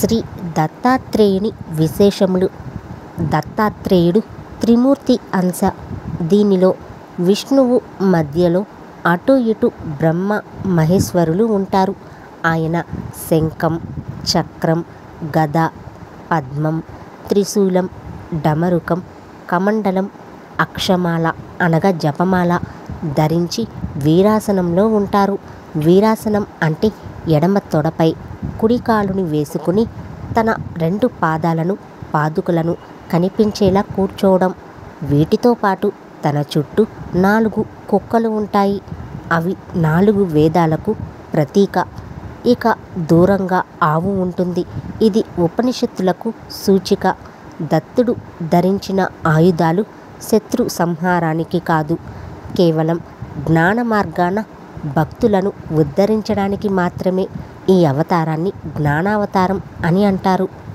శ్రీ దత్తాత్రేయుని విశేషములు దత్తాత్రేయుడు త్రిమూర్తి అంశ దీనిలో విష్ణువు మధ్యలో అటు ఇటు బ్రహ్మ మహేశ్వరులు ఉంటారు ఆయన శంఖం చక్రం గద పద్మం త్రిశూలం డమరుకం కమండలం అక్షమాల అనగా జపమాల ధరించి వీరాసనంలో ఉంటారు వీరాసనం అంటే ఎడమ తొడపై కుడి కాలుని వేసుకుని తన రెండు పాదాలను పాదుకలను కనిపించేలా కూర్చోవడం వీటితో పాటు తన చుట్టూ నాలుగు కుక్కలు ఉంటాయి అవి నాలుగు వేదాలకు ప్రతీక ఇక దూరంగా ఆవు ఉంటుంది ఇది ఉపనిషత్తులకు సూచిక దత్తుడు ధరించిన ఆయుధాలు శత్రు సంహారానికి కాదు కేవలం జ్ఞాన మార్గాన భక్తులను ఉద్ధరించడానికి మాత్రమే ఈ అవతారాన్ని జ్ఞానావతారం అని అంటారు